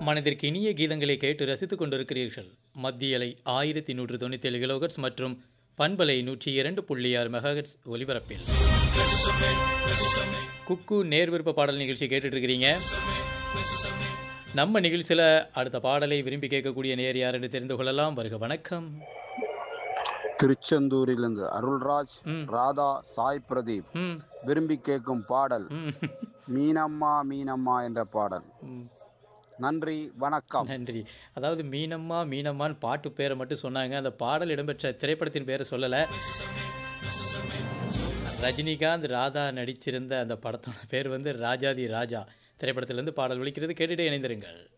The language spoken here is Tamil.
மனதிற்கு இனிய கீதங்களை கேட்டு ரசித்துக் கொண்டிருக்கிறீர்கள் மத்திய அலை ஆயிரத்தி நூற்று தொண்ணூற்றி ஏழு கிலோகட்ஸ் மற்றும் பண்பலை நூற்றி இரண்டு புள்ளி ஆறு மெகாஹெட்ஸ் ஒலிபரப்பில் குக்கு நேர் விருப்ப பாடல் நிகழ்ச்சி கேட்டுட்டு இருக்கிறீங்க நம்ம நிகழ்ச்சியில் அடுத்த பாடலை விரும்பி கேட்கக்கூடிய நேர் யார் என்று தெரிந்து கொள்ளலாம் வருக வணக்கம் திருச்செந்தூரிலிருந்து அருள்ராஜ் ம். ராதா சாய் பிரதீப் ம் விரும்பி கேட்கும் பாடல் ம் மீனம்மா மீனம்மா என்ற பாடல் ம். நன்றி வணக்கம் நன்றி அதாவது மீனம்மா மீனம்மான்னு பாட்டு பேரை மட்டும் சொன்னாங்க அந்த பாடல் இடம்பெற்ற திரைப்படத்தின் பேரை சொல்லலை ரஜினிகாந்த் ராதா நடிச்சிருந்த அந்த படத்தோட பேர் வந்து ராஜாதி ராஜா திரைப்படத்திலிருந்து பாடல் ஒலிக்கிறது கேட்டுட்டே இணைந்திருங்கள்